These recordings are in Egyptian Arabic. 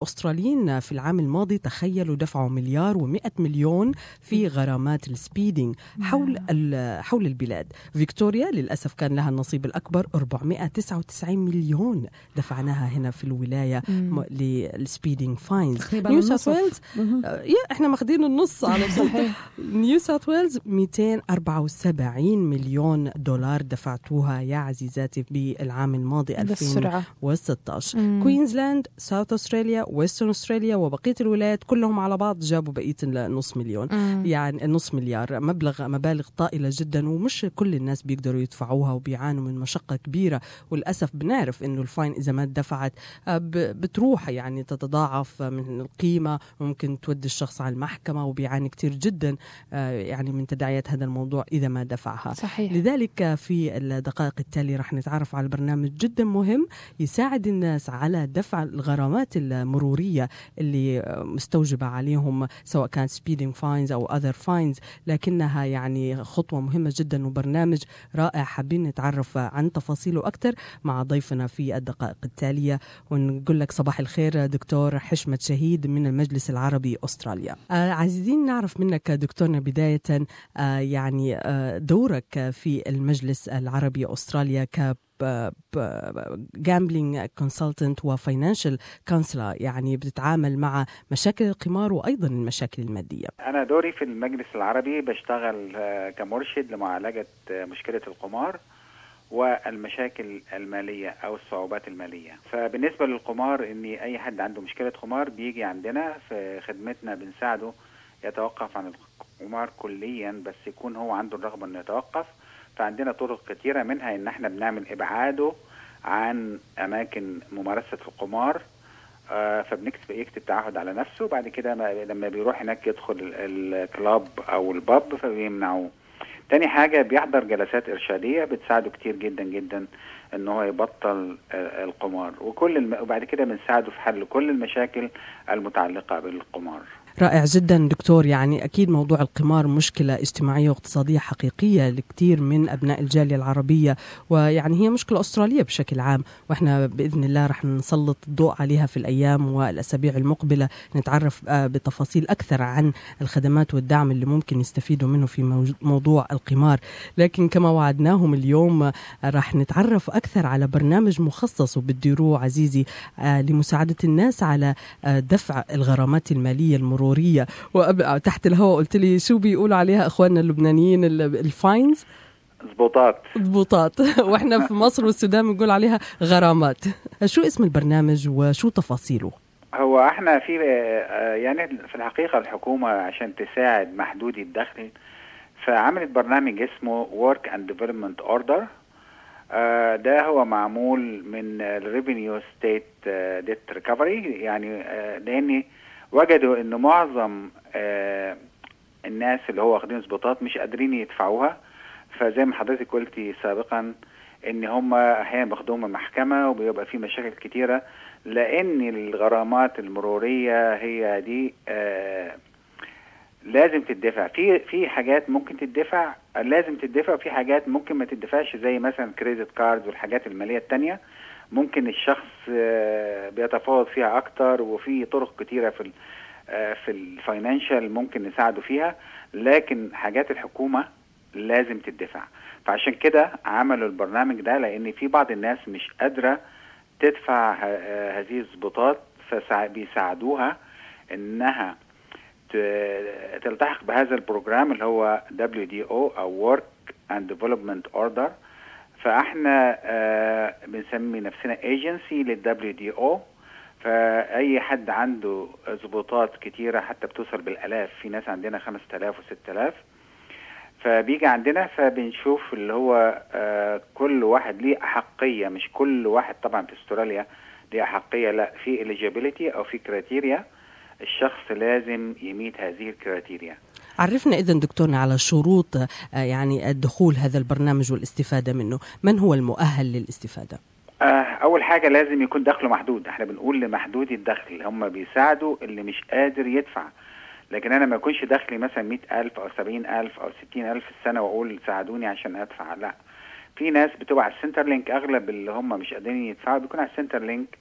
الأستراليين في العام الماضي تخيلوا دفعوا مليار و100 مليون في غرامات السبيدينج حول حول البلاد فيكتوريا للأسف كان لها النصيب الأكبر 499 مليون دفعناها هنا في الولاية للسبيدينج فاينز نيو ساوث ويلز يا احنا ماخذين النص على صحيح نيو ساوث ويلز 274 مليون دولار دفعتوها يا عزيزاتي بالعام الماضي 2016 كوينزلاند ساوث استراليا ويسترن استراليا وبقيه الولايات كلهم على بعض جابوا بقيه النص مليون مم. يعني نص مليار مبلغ مبالغ طائله جدا ومش كل الناس بيقدروا يدفعوها وبيعانوا من مشقه كبيره وللاسف بنعرف انه الفاين اذا ما دفعت آه، بتروح يعني تتضاعف من القيمه وممكن تودي الشخص على المحكمه وبيعاني كثير جدا آه، يعني من تداعيات هذا الموضوع اذا ما دفعها صحيح. لذلك في الدقائق التاليه رح نتعرف على برنامج جدا مهم يساعد الناس على دفع الغرامات المروريه اللي مستوجبه عليهم سواء كانت سبيدنج فاينز او اذر فاينز لكنها يعني خطوه مهمه جدا وبرنامج رائع حابين نتعرف عن تفاصيله اكثر مع ضيفنا في الدقائق التاليه ونقول لك صباح الخير دكتور حشمت شهيد من المجلس العربي استراليا آه عايزين نعرف منك دكتورنا بدايه آه يعني آه دورك في المجلس العربي استراليا ك جامبلينج كونسلتنت وفاينانشال كونسلر يعني بتتعامل مع مشاكل القمار وايضا المشاكل الماديه. انا دوري في المجلس العربي بشتغل كمرشد لمعالجه مشكله القمار والمشاكل الماليه او الصعوبات الماليه. فبالنسبه للقمار ان اي حد عنده مشكله قمار بيجي عندنا في خدمتنا بنساعده يتوقف عن القمار كليا بس يكون هو عنده الرغبه انه يتوقف فعندنا طرق كثيرة منها ان احنا بنعمل ابعاده عن اماكن ممارسة القمار آه فبنكتب يكتب تعهد على نفسه بعد كده لما بيروح هناك يدخل الكلاب او الباب فبيمنعوه تاني حاجة بيحضر جلسات إرشادية بتساعده كتير جدا جدا ان هو يبطل القمار وكل الم... وبعد كده بنساعده في حل كل المشاكل المتعلقة بالقمار رائع جدا دكتور يعني أكيد موضوع القمار مشكلة اجتماعية واقتصادية حقيقية لكثير من أبناء الجالية العربية ويعني هي مشكلة أسترالية بشكل عام وإحنا بإذن الله رح نسلط الضوء عليها في الأيام والأسابيع المقبلة نتعرف بتفاصيل أكثر عن الخدمات والدعم اللي ممكن يستفيدوا منه في موضوع القمار لكن كما وعدناهم اليوم رح نتعرف أكثر على برنامج مخصص وبتديروه عزيزي لمساعدة الناس على دفع الغرامات المالية المرورية مروريه تحت الهواء قلت لي شو بيقولوا عليها اخواننا اللبنانيين الفاينز ضبوطات ضبوطات واحنا في مصر والسودان بنقول عليها غرامات شو اسم البرنامج وشو تفاصيله هو احنا في يعني في الحقيقه الحكومه عشان تساعد محدودي الدخل فعملت برنامج اسمه Work and Development Order ده هو معمول من الريفينيو ستيت ديت ريكفري يعني لان وجدوا ان معظم آه الناس اللي هو واخدين سبوتات مش قادرين يدفعوها فزي ما حضرتك قلتي سابقا ان هم احيانا بياخدوهم المحكمه وبيبقى في مشاكل كتيره لان الغرامات المروريه هي دي آه لازم تدفع في في حاجات ممكن تدفع لازم تدفع وفي حاجات ممكن ما تدفعش زي مثلا كريدت كارد والحاجات الماليه التانية ممكن الشخص بيتفاوض فيها اكتر وفي طرق كتيره في في الفاينانشال ممكن نساعده فيها لكن حاجات الحكومه لازم تدفع فعشان كده عملوا البرنامج ده لان في بعض الناس مش قادره تدفع هذه الضبطات فبيساعدوها انها تلتحق بهذا البروجرام اللي هو WDO او Work and Development Order فاحنا آه بنسمي نفسنا ايجنسي للدبليو دي او فاي حد عنده ضبوطات كتيره حتى بتوصل بالالاف في ناس عندنا 5000 و6000 فبيجي عندنا فبنشوف اللي هو آه كل واحد ليه احقيه مش كل واحد طبعا في استراليا ليه احقيه لا في eligibility او في كريتيريا الشخص لازم يميت هذه الكريتيريا عرفنا اذا دكتورنا على شروط يعني الدخول هذا البرنامج والاستفاده منه، من هو المؤهل للاستفاده؟ اول حاجه لازم يكون دخله محدود، احنا بنقول لمحدودي الدخل هم بيساعدوا اللي مش قادر يدفع. لكن انا ما يكونش دخلي مثلا 100000 او 70000 او 60000 في السنه واقول ساعدوني عشان ادفع، لا. في ناس بتبقى على السنتر لينك اغلب اللي هم مش قادرين يدفعوا بيكون على السنتر لينك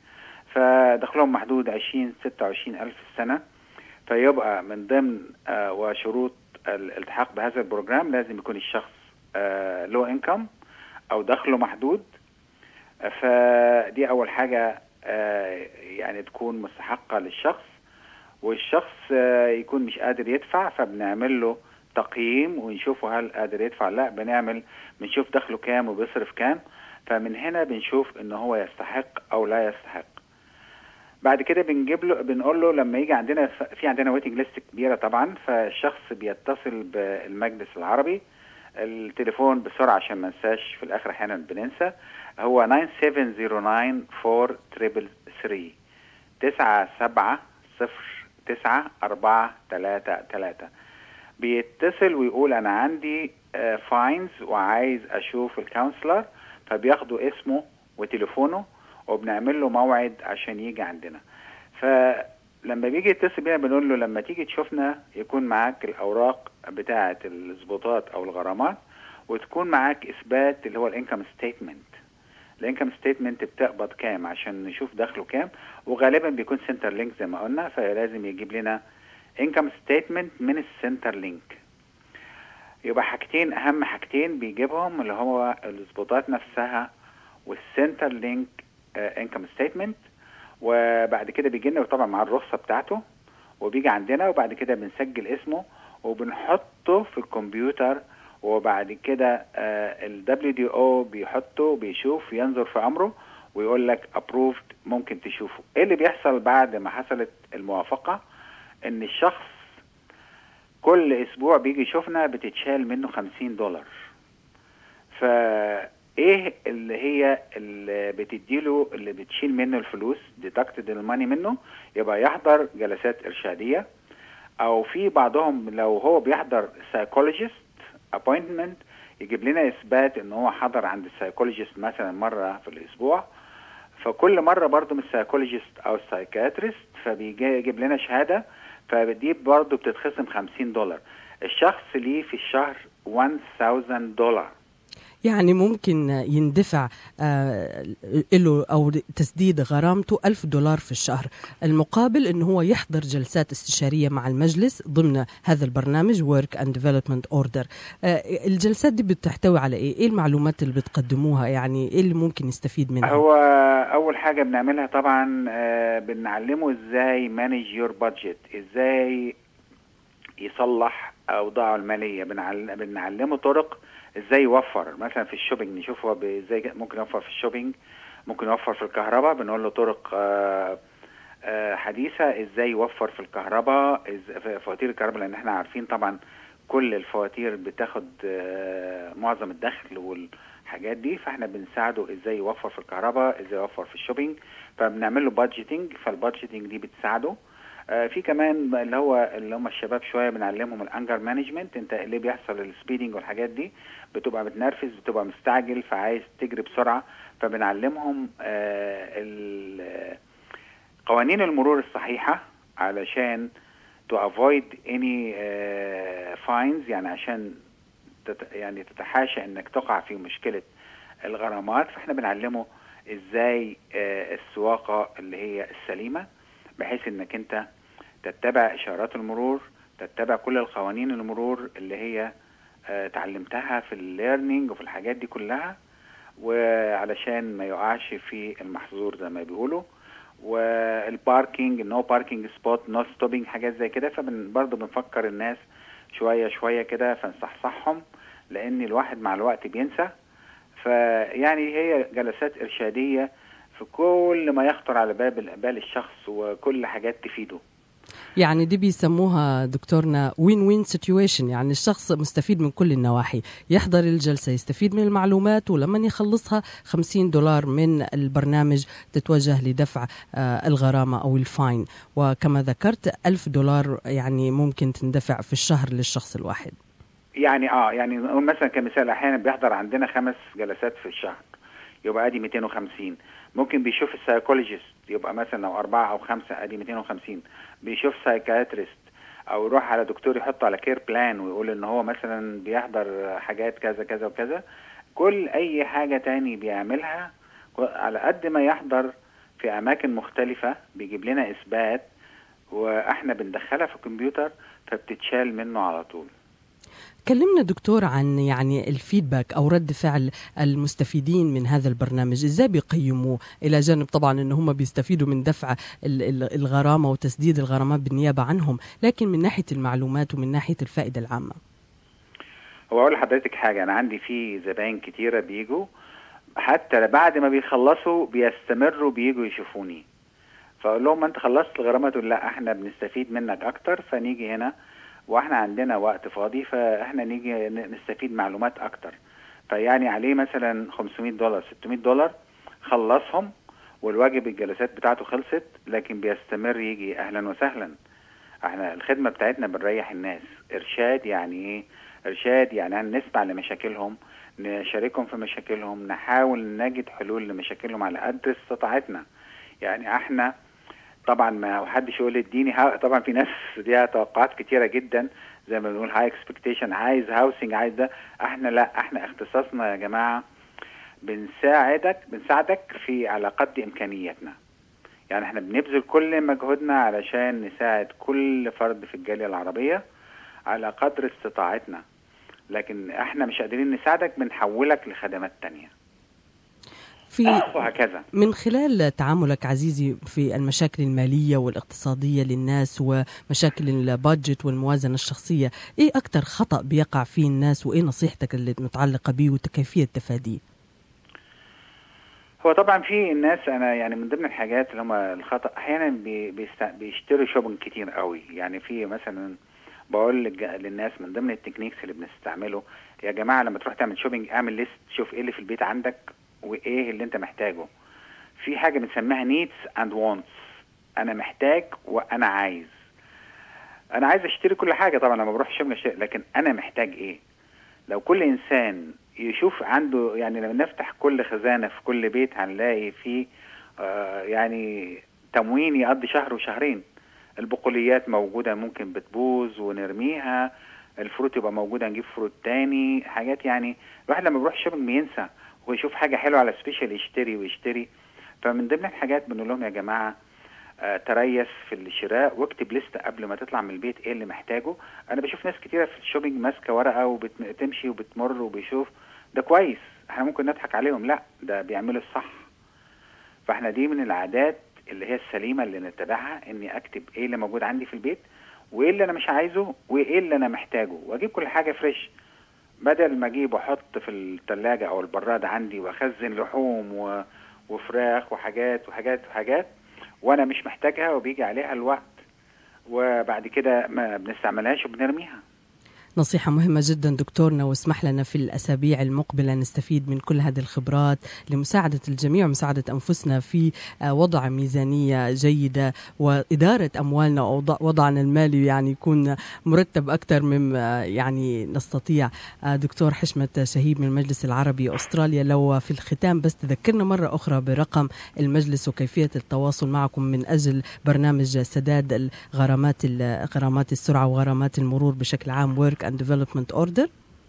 فدخلهم محدود 20 26 ألف في السنة فيبقى من ضمن آه وشروط الالتحاق بهذا البروجرام لازم يكون الشخص لو آه انكم او دخله محدود فدي اول حاجه آه يعني تكون مستحقه للشخص والشخص آه يكون مش قادر يدفع فبنعمل له تقييم ونشوفه هل قادر يدفع لا بنعمل بنشوف دخله كام وبيصرف كام فمن هنا بنشوف ان هو يستحق او لا يستحق بعد كده بنجيب له بنقول له لما يجي عندنا في عندنا ويتنج ليست كبيره طبعا فالشخص بيتصل بالمجلس العربي التليفون بسرعه عشان ما ننساش في الاخر احيانا بننسى هو 9709 3 تسعة سبعة صفر تسعة أربعة تلاتة تلاتة بيتصل ويقول أنا عندي فاينز وعايز أشوف الكونسلر فبياخدوا اسمه وتليفونه وبنعمل له موعد عشان يجي عندنا فلما بيجي يتصل بينا بنقول له لما تيجي تشوفنا يكون معاك الاوراق بتاعه الضباطات او الغرامات وتكون معاك اثبات اللي هو الانكم ستيتمنت الانكم ستيتمنت بتقبض كام عشان نشوف دخله كام وغالبا بيكون سنتر لينك زي ما قلنا فلازم يجيب لنا انكم ستيتمنت من السنتر لينك يبقى حاجتين اهم حاجتين بيجيبهم اللي هو الضباطات نفسها والسنتر لينك انكم ستيتمنت وبعد كده بيجي لنا طبعا مع الرخصه بتاعته وبيجي عندنا وبعد كده بنسجل اسمه وبنحطه في الكمبيوتر وبعد كده الدبليو دي او بيحطه بيشوف ينظر في امره ويقول لك ابروفد ممكن تشوفه ايه اللي بيحصل بعد ما حصلت الموافقه ان الشخص كل اسبوع بيجي يشوفنا بتتشال منه خمسين دولار فايه اللي هي اللي بتديله اللي بتشيل منه الفلوس ديدكتد الماني منه يبقى يحضر جلسات ارشاديه او في بعضهم لو هو بيحضر سايكولوجيست ابوينتمنت يجيب لنا اثبات ان هو حضر عند السايكولوجيست مثلا مره في الاسبوع فكل مره برضه من السايكولوجيست او السايكاتريست فبيجي يجيب لنا شهاده فدي برضه بتتخصم 50 دولار الشخص ليه في الشهر 1000 دولار يعني ممكن يندفع له أو تسديد غرامته ألف دولار في الشهر المقابل أنه هو يحضر جلسات استشارية مع المجلس ضمن هذا البرنامج Work and Development Order الجلسات دي بتحتوي على إيه؟ إيه المعلومات اللي بتقدموها يعني إيه اللي ممكن يستفيد منها؟ هو أول حاجة بنعملها طبعا بنعلمه إزاي مانج يور بادجت إزاي يصلح أوضاعه المالية بنعلمه طرق ازاي يوفر مثلا في الشوبينج نشوف هو ازاي ممكن يوفر في الشوبينج ممكن يوفر في الكهرباء بنقول له طرق آآ آآ حديثه ازاي يوفر في الكهرباء في فواتير الكهرباء لان احنا عارفين طبعا كل الفواتير بتاخد معظم الدخل والحاجات دي فاحنا بنساعده ازاي يوفر في الكهرباء ازاي يوفر في الشوبينج فبنعمل له بادجيتنج فالبادجيتنج دي بتساعده في كمان اللي هو اللي هم الشباب شويه بنعلمهم الانجر مانجمنت انت اللي بيحصل السبيدنج والحاجات دي بتبقى متنرفز بتبقى مستعجل فعايز تجري بسرعه فبنعلمهم قوانين المرور الصحيحه علشان to avoid any fines يعني عشان تت يعني تتحاشى انك تقع في مشكله الغرامات فاحنا بنعلمه ازاي السواقه اللي هي السليمه بحيث انك انت تتبع اشارات المرور تتبع كل القوانين المرور اللي هي آه تعلمتها في الليرنينج وفي الحاجات دي كلها وعلشان ما يقعش في المحظور زي ما بيقولوا والباركينج نو باركينج سبوت نو ستوبينج حاجات زي كده فبرضه بنفكر الناس شويه شويه كده فنصحصحهم لان الواحد مع الوقت بينسى فيعني هي جلسات ارشاديه في كل ما يخطر على باب بال الشخص وكل حاجات تفيده يعني دي بيسموها دكتورنا وين وين سيتويشن يعني الشخص مستفيد من كل النواحي يحضر الجلسة يستفيد من المعلومات ولما يخلصها 50 دولار من البرنامج تتوجه لدفع الغرامة أو الفاين وكما ذكرت 1000 دولار يعني ممكن تندفع في الشهر للشخص الواحد يعني اه يعني نقول مثلا كمثال احيانا بيحضر عندنا خمس جلسات في الشهر يبقى ادي 250 ممكن بيشوف السايكولوجيست يبقى مثلا لو أربعة أو خمسة أدي 250 بيشوف سايكاتريست أو يروح على دكتور يحطه على كير بلان ويقول إن هو مثلا بيحضر حاجات كذا كذا وكذا كل أي حاجة تاني بيعملها على قد ما يحضر في اماكن مختلفه بيجيب لنا اثبات واحنا بندخلها في الكمبيوتر فبتتشال منه على طول كلمنا دكتور عن يعني الفيدباك او رد فعل المستفيدين من هذا البرنامج ازاي بيقيموه الى جانب طبعا ان هم بيستفيدوا من دفع الغرامه وتسديد الغرامات بالنيابه عنهم لكن من ناحيه المعلومات ومن ناحيه الفائده العامه هو اقول لحضرتك حاجه انا عندي في زباين كتيره بيجوا حتى بعد ما بيخلصوا بيستمروا بيجوا يشوفوني فاقول لهم ما انت خلصت الغرامات لا احنا بنستفيد منك اكتر فنيجي هنا واحنا عندنا وقت فاضي فاحنا نيجي نستفيد معلومات اكتر فيعني عليه مثلا 500 دولار 600 دولار خلصهم والواجب الجلسات بتاعته خلصت لكن بيستمر يجي اهلا وسهلا احنا الخدمه بتاعتنا بنريح الناس ارشاد يعني ايه ارشاد يعني نسمع لمشاكلهم نشاركهم في مشاكلهم نحاول نجد حلول لمشاكلهم على قد استطاعتنا يعني احنا طبعا ما حدش يقول اديني طبعا في ناس ليها توقعات كتيره جدا زي ما بنقول هاي اكسبكتيشن عايز هاوسنج عايز ده احنا لا احنا اختصاصنا يا جماعه بنساعدك بنساعدك في على قد امكانياتنا يعني احنا بنبذل كل مجهودنا علشان نساعد كل فرد في الجاليه العربيه على قدر استطاعتنا لكن احنا مش قادرين نساعدك بنحولك لخدمات تانية في وهكذا من خلال تعاملك عزيزي في المشاكل المالية والاقتصادية للناس ومشاكل البادجت والموازنة الشخصية ايه اكتر خطأ بيقع فيه الناس وايه نصيحتك اللي متعلقة به وكيفية تفاديه هو طبعا في الناس انا يعني من ضمن الحاجات اللي هم الخطا احيانا بي بيشتروا شوبنج كتير قوي يعني في مثلا بقول للناس من ضمن التكنيكس اللي بنستعمله يا جماعه لما تروح تعمل شوبينج اعمل ليست شوف ايه اللي في البيت عندك وايه اللي انت محتاجه في حاجه بنسميها نيدز اند وونتس انا محتاج وانا عايز انا عايز اشتري كل حاجه طبعا لما بروح شوبينج اشتري لكن انا محتاج ايه لو كل انسان يشوف عنده يعني لما نفتح كل خزانه في كل بيت هنلاقي فيه آه يعني تموين يقضي شهر وشهرين البقوليات موجودة ممكن بتبوظ ونرميها الفروت يبقى موجودة نجيب فروت تاني حاجات يعني الواحد لما بيروح الشوبينج بينسى ويشوف حاجة حلوة على سبيشال يشتري ويشتري فمن ضمن الحاجات بنقول لهم يا جماعة آه تريث في الشراء واكتب لستة قبل ما تطلع من البيت ايه اللي محتاجه انا بشوف ناس كتيرة في الشوبينج ماسكة ورقة وبتمشي وبتمر وبيشوف ده كويس احنا ممكن نضحك عليهم لا ده بيعملوا الصح فاحنا دي من العادات اللي هي السليمه اللي نتبعها اني اكتب ايه اللي موجود عندي في البيت وايه اللي انا مش عايزه وايه اللي انا محتاجه واجيب كل حاجه فريش بدل ما اجيب واحط في الثلاجه او البراد عندي واخزن لحوم و... وفراخ وحاجات وحاجات وحاجات وانا مش محتاجها وبيجي عليها الوقت وبعد كده ما بنستعملهاش وبنرميها نصيحة مهمة جدا دكتورنا واسمح لنا في الأسابيع المقبلة نستفيد من كل هذه الخبرات لمساعدة الجميع ومساعدة أنفسنا في وضع ميزانية جيدة وإدارة أموالنا ووضعنا المالي يعني يكون مرتب أكثر مما يعني نستطيع دكتور حشمة شهيد من المجلس العربي أستراليا لو في الختام بس تذكرنا مرة أخرى برقم المجلس وكيفية التواصل معكم من أجل برنامج سداد الغرامات غرامات السرعة وغرامات المرور بشكل عام ورك اند ديفلوبمنت اوردر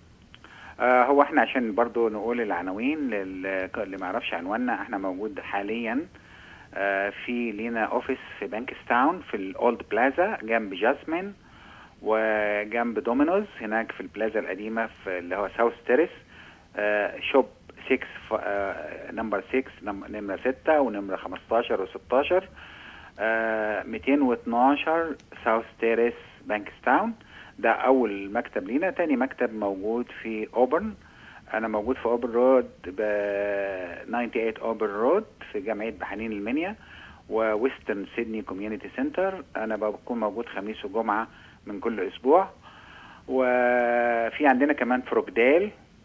آه هو احنا عشان برضو نقول العناوين اللي ما يعرفش عنواننا احنا موجود حاليا آه في لينا اوفيس في بانكستاون في الاولد بلازا جنب جاسمين وجنب دومينوز هناك في البلازا القديمه في اللي هو ساوث تيريس آه شوب 6 آه نمبر 6 نمره 6 ونمره 15 و16 آه 212 ساوث تيريس بانكستاون ده اول مكتب لينا تاني مكتب موجود في اوبرن انا موجود في اوبرن رود ب 98 اوبرن رود في جمعيه بحنين المنيا وويسترن سيدني كوميونيتي سنتر انا بكون موجود خميس وجمعه من كل اسبوع وفي عندنا كمان فروكديل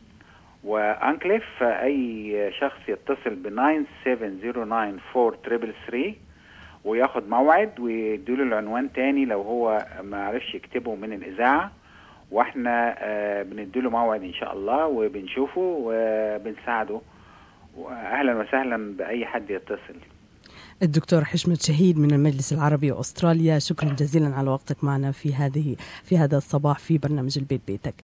وانكليف اي شخص يتصل ب 97094 وياخد موعد ويديله العنوان تاني لو هو ما عرفش يكتبه من الاذاعه واحنا آه بنديله موعد ان شاء الله وبنشوفه وبنساعده واهلا وسهلا باي حد يتصل الدكتور حشمت شهيد من المجلس العربي واستراليا شكرا جزيلا على وقتك معنا في هذه في هذا الصباح في برنامج البيت بيتك